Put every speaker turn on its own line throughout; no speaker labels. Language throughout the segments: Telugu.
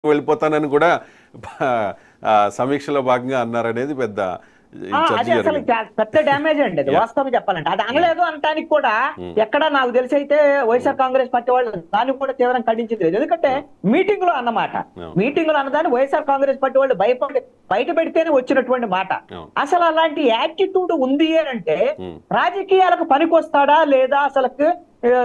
వెళ్ళిపోతానని కూడా ఆ, సమీక్షలో భాగంగా అన్నారనేది పెద్ద
ఆ,
చర్చ
అది అసలు
జరిగింది
చా- పెద్ద డ్యామేజ్ అండి అది వాస్తవం చెప్పాలంటే అది అనలేదు అనటానికి కూడా ఎక్కడ నాకు తెలిసి అయితే వైఎస్ఆర్ కాంగ్రెస్ పార్టీ వాళ్ళు దాన్ని కూడా తీవ్రంగా ఖండించింది లేదు ఎందుకంటే మీటింగ్ లో అన్నమాట
అవును.
మీటింగ్ లో అన్నదాన్ని వైఎస్ఆర్ కాంగ్రెస్ పార్టీ వాళ్ళు భయపడి బయట పెడితేనే వచ్చినటువంటి మాట
అవును.
అసలు అలాంటి యాటిట్యూడ్ ఉంది అని అంటే
ఉమ్.
రాజకీయాలకు పనికొస్తాడా లేదా అసలుకు ఆ,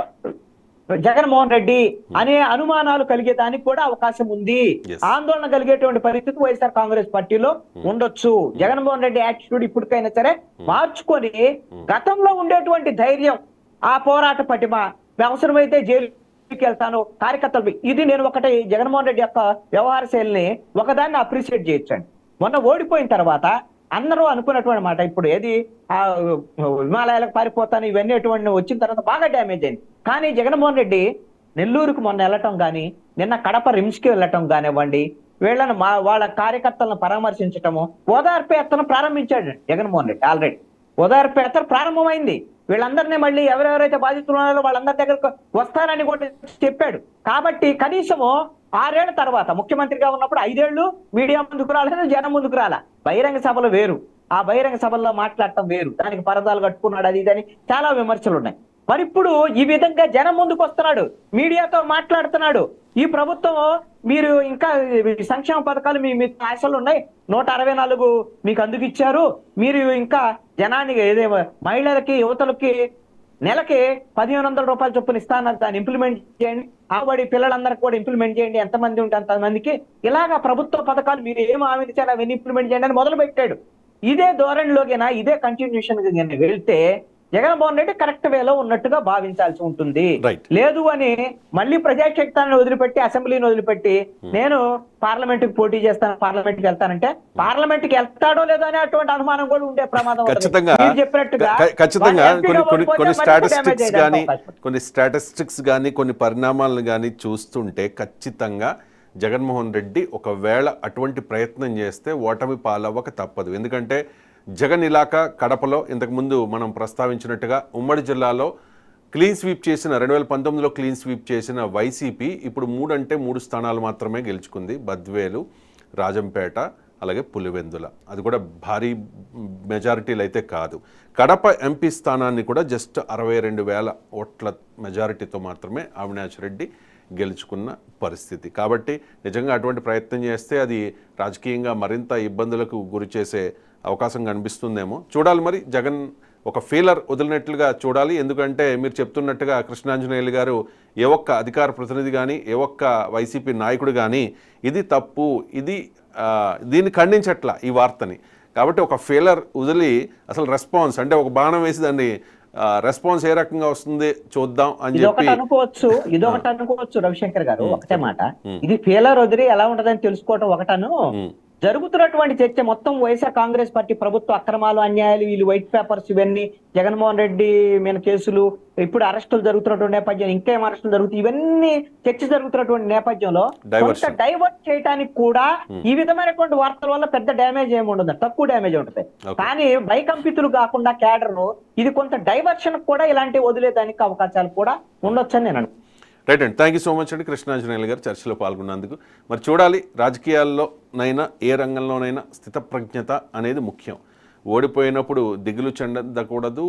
జగన్మోహన్ రెడ్డి అనే అనుమానాలు కలిగేదానికి కూడా అవకాశం ఉంది
Yes.
ఆందోళన కలిగేటువంటి పరిస్థితి వైఎస్ఆర్ కాంగ్రెస్ పార్టీలో ఉండొచ్చు జగన్మోహన్ రెడ్డి యాటిట్యూడ్ ఇప్పటికైనా సరే మార్చుకొని గతంలో ఉండేటువంటి ధైర్యం ఆ పోరాట పటిమ అవసరమైతే జైలుకి వెళ్తాను కార్యకర్తలు ఇది నేను ఒకటి జగన్మోహన్ రెడ్డి యొక్క వ్యవహార శైలిని ఒకదాన్ని అప్రిషియేట్ చేయొచ్చండి మొన్న ఓడిపోయిన తర్వాత అందరూ అనుకున్నటువంటి మాట ఇప్పుడు ఏది ఆ హిమాలయాలకు పారిపోతాను ఇవన్నీ అటువంటి వచ్చిన తర్వాత బాగా డ్యామేజ్ అయింది కానీ జగన్మోహన్ రెడ్డి నెల్లూరుకు మొన్న వెళ్ళటం కానీ నిన్న కడప రిమ్స్ కి వెళ్ళటం కానివ్వండి వీళ్ళని మా వాళ్ళ కార్యకర్తలను పరామర్శించటము ఓదార్పు యాత్రను ప్రారంభించాడు జగన్మోహన్ రెడ్డి ఆల్రెడీ ఓదార్పు యాత్ర ప్రారంభమైంది వీళ్ళందరినీ మళ్ళీ ఎవరెవరైతే బాధితులు ఉన్నారో వాళ్ళందరి దగ్గరకు వస్తారని కూడా చెప్పాడు కాబట్టి కనీసము ఆరేళ్ల తర్వాత ముఖ్యమంత్రిగా ఉన్నప్పుడు ఐదేళ్లు మీడియా ముందుకు రాలేదు జనం ముందుకు రాలా బహిరంగ సభలు వేరు ఆ బహిరంగ సభల్లో మాట్లాడటం వేరు దానికి పరదాలు కట్టుకున్నాడు అది ఇది అని చాలా విమర్శలు ఉన్నాయి మరి ఇప్పుడు ఈ విధంగా జనం ముందుకు వస్తున్నాడు మీడియాతో మాట్లాడుతున్నాడు ఈ ప్రభుత్వం మీరు ఇంకా ఈ సంక్షేమ పథకాలు మీ మీకు ఆశలు ఉన్నాయి నూట అరవై నాలుగు మీకు అందుకిచ్చారు మీరు ఇంకా జనానికి ఏదే మహిళలకి యువతలకి నెలకి పదిహేను వందల రూపాయల చొప్పున ఇస్తానని దాన్ని ఇంప్లిమెంట్ చేయండి ఆవిడ పిల్లలందరికీ కూడా ఇంప్లిమెంట్ చేయండి ఎంతమంది ఉంటే అంతమందికి ఇలాగా ప్రభుత్వ పథకాలు మీరు ఏం హామీ ఇచ్చారో అవన్నీ ఇంప్లిమెంట్ చేయండి అని మొదలు పెట్టాడు ఇదే ధోరణిలోకినా ఇదే కంటిన్యూషన్ వెళ్తే జగన్మోహన్ రెడ్డి కరెక్ట్ వేలో ఉన్నట్టుగా భావించాల్సి ఉంటుంది
Right.
లేదు అని మళ్ళీ ప్రజాక్షేత్రాన్ని వదిలిపెట్టి అసెంబ్లీని వదిలిపెట్టి నేను పార్లమెంట్ కి పోటీ చేస్తాను పార్లమెంట్ కి వెళ్తానంటే పార్లమెంట్ కి వెళ్తాడో లేదో అనే అటువంటి అనుమానం కూడా ఉండే ప్రమాదం ఉంటుంది.
ఖచ్చితంగా
మీరు చెప్పినట్టుగా
ఖ- ఖచ్చితంగా
వాళ్ళు
కొన్ని
ఎంపీగా
కొన్ని
ఓడిపోతే
కొన్ని
మరింత
స్టాటిస్టిక్స్
damage
కానీ
అయ్యే అవకాశం ఉంది.
కొన్ని స్టాటిస్టిక్స్ కానీ కొన్ని పరిణామాలను కానీ చూస్తుంటే ఖచ్చితంగా జగన్మోహన్ రెడ్డి ఒకవేళ అటువంటి ప్రయత్నం చేస్తే ఓటమి పాలవ్వక తప్పదు ఎందుకంటే జగన్ ఇలాకా కడపలో ఇంతకుముందు మనం ప్రస్తావించినట్టుగా ఉమ్మడి జిల్లాలో క్లీన్ స్వీప్ చేసిన రెండు వేల పంతొమ్మిదిలో క్లీన్ స్వీప్ చేసిన వైసీపీ ఇప్పుడు మూడు అంటే మూడు స్థానాలు మాత్రమే గెలుచుకుంది బద్వేలు రాజంపేట అలాగే పులివెందుల అది కూడా భారీ మెజారిటీలు అయితే కాదు కడప ఎంపీ స్థానాన్ని కూడా జస్ట్ అరవై రెండు వేల ఓట్ల మెజారిటీతో మాత్రమే అవినాష్ రెడ్డి గెలుచుకున్న పరిస్థితి కాబట్టి నిజంగా అటువంటి ప్రయత్నం చేస్తే అది రాజకీయంగా మరింత ఇబ్బందులకు గురి చేసే అవకాశం కనిపిస్తుందేమో చూడాలి మరి జగన్ ఒక ఫీలర్ వదిలినట్లుగా చూడాలి ఎందుకంటే మీరు చెప్తున్నట్టుగా కృష్ణాంజనేయులు గారు ఏ ఒక్క అధికార ప్రతినిధి కానీ ఏ ఒక్క వైసీపీ నాయకుడు కానీ ఇది తప్పు ఇది ఆ, దీన్ని ఖండించట్ల ఈ వార్తని కాబట్టి ఒక ఫెయిలర్ వదిలి అసలు రెస్పాన్స్ అంటే ఒక బాణం వేసి దాన్ని రెస్పాన్స్ ఏ రకంగా వస్తుంది చూద్దాం అని
ఇది ఒకటి
చెప్పి
అనుకోవచ్చు ఇది ఒకటి అనుకోవచ్చు రవిశంకర్ గారు ఒకటే మాట
ఉమ్.
ఇది ఫెయిలర్ వదిలి ఎలా ఉంటదని తెలుసుకోవటం ఒకటను
ఉమ్,
జరుగుతున్నటువంటి చర్చ మొత్తం వైఎస్ఆర్ కాంగ్రెస్ పార్టీ ప్రభుత్వ అక్రమాలు అన్యాయాలు వీళ్ళు వైట్ పేపర్స్ ఇవన్నీ జగన్మోహన్ రెడ్డి మీద కేసులు ఇప్పుడు అరెస్టులు జరుగుతున్నటువంటి నేపథ్యం ఇంకేం అరెస్టులు జరుగుతాయి ఇవన్నీ చర్చ జరుగుతున్నటువంటి నేపథ్యంలో
Diversion.
కొంత డైవర్ట్ చేయడానికి కూడా ఈ విధమైనటువంటి వార్తల వల్ల పెద్ద డ్యామేజ్ ఏమి ఉండదు తక్కువ డ్యామేజ్ ఉంటుంది
Okay.
కానీ భయకంపితులు కాకుండా క్యాడర్ ఇది కొంత డైవర్షన్ కూడా ఇలాంటి వదిలేదానికి అవకాశాలు కూడా ఉండొచ్చని నేను అనుకుంటున్నాను.
రైట్ అండి థ్యాంక్ యూ సో మచ్ అండి కృష్ణాంజనేయులు గారు చర్చలో పాల్గొన్నందుకు మరి చూడాలి రాజకీయాల్లో నైనా ఏ రంగంలోనైనా స్థితప్రజ్ఞత అనేది ముఖ్యం ఓడిపోయినప్పుడు దిగులు చెందకూడదు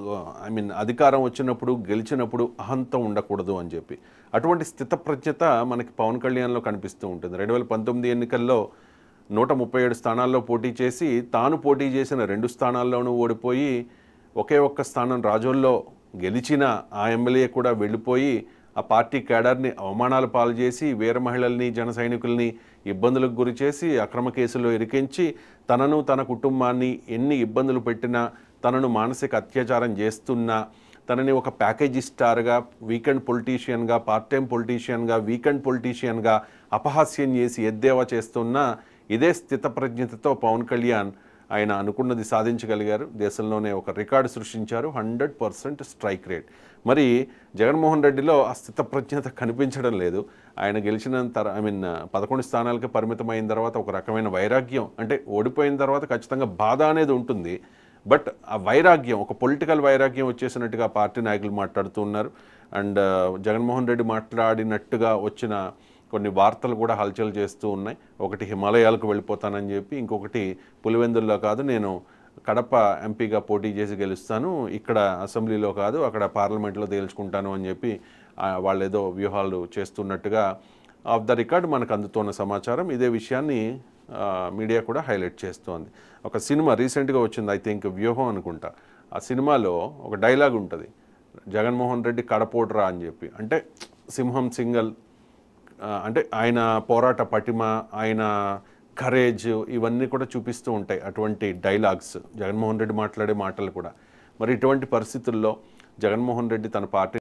ఐ మీన్ అధికారం వచ్చినప్పుడు గెలిచినప్పుడు అహంతం ఉండకూడదు అని చెప్పి అటువంటి స్థితప్రజ్ఞత మనకి పవన్ కళ్యాణ్లో కనిపిస్తూ ఉంటుంది రెండు వేల పంతొమ్మిది ఎన్నికల్లో నూట ముప్పై ఏడు స్థానాల్లో పోటీ చేసి తాను పోటీ చేసిన రెండు స్థానాల్లోనూ ఓడిపోయి ఒకే ఒక్క స్థానం రాజోల్లో గెలిచిన ఆ ఎమ్మెల్యే కూడా వెళ్ళిపోయి ఆ పార్టీ కేడర్ని అవమానాలు పాలు చేసి వీర మహిళల్ని జన సైనికుల్ని ఇబ్బందులకు గురి చేసి అక్రమ కేసులో ఇరికించి తనను తన కుటుంబాన్ని ఎన్ని ఇబ్బందులు పెట్టినా తనను మానసిక అత్యాచారం చేస్తున్నా తనని ఒక ప్యాకేజీ స్టార్గా వీకెండ్ పొలిటీషియన్గా పార్ట్ టైం పొలిటీషియన్గా వీకెండ్ పొలిటీషియన్గా అపహాస్యం చేసి ఎద్దేవా చేస్తున్న ఇదే స్థితప్రజ్ఞతతో పవన్ కళ్యాణ్ ఆయన అనుకున్నది సాధించగలిగారు దేశంలోనే ఒక రికార్డు సృష్టించారు హండ్రెడ్ పర్సెంట్ స్ట్రైక్ రేట్ మరి జగన్మోహన్ రెడ్డిలో ఆ స్థితప్రజ్ఞత కనిపించడం లేదు ఆయన గెలిచిన తర ఐ మీన్ పదకొండు స్థానాలకి పరిమితమైన తర్వాత ఒక రకమైన వైరాగ్యం అంటే ఓడిపోయిన తర్వాత ఖచ్చితంగా బాధ అనేది ఉంటుంది బట్ ఆ వైరాగ్యం ఒక పొలిటికల్ వైరాగ్యం వచ్చేసినట్టుగా పార్టీ నాయకులు మాట్లాడుతూ ఉన్నారు అండ్ జగన్మోహన్ రెడ్డి మాట్లాడినట్టుగా వచ్చిన కొన్ని వార్తలు కూడా హల్చల్ చేస్తూ ఉన్నాయి ఒకటి హిమాలయాలకు వెళ్ళిపోతానని చెప్పి ఇంకొకటి పులివెందుల్లో కాదు నేను కడప ఎంపీగా పోటీ చేసి గెలుస్తాను ఇక్కడ అసెంబ్లీలో కాదు అక్కడ పార్లమెంట్లో తేల్చుకుంటాను అని చెప్పి ఆ, వాళ్ళు ఏదో వ్యూహాలు చేస్తున్నట్టుగా ఆఫ్ ద రికార్డ్ మనకు అందుతున్న సమాచారం ఇదే విషయాన్ని ఆ, మీడియా కూడా హైలైట్ చేస్తోంది ఒక సినిమా రీసెంట్గా వచ్చింది ఐ థింక్ వ్యూహం అనుకుంటా ఆ సినిమాలో ఒక డైలాగ్ ఉంటుంది జగన్మోహన్ రెడ్డి కడపోడ్రా అని చెప్పి అంటే సింహం సింగల్ ఆ, అంటే ఆయన పోరాట పటిమ ఆయన కరేజ్ ఇవన్నీ కూడా చూపిస్తూ ఉంటాయి అటువంటి డైలాగ్స్ జగన్మోహన్ రెడ్డి మాట్లాడే మాటలు కూడా మరి ఇటువంటి పరిస్థితుల్లో జగన్మోహన్ రెడ్డి తన పార్టీ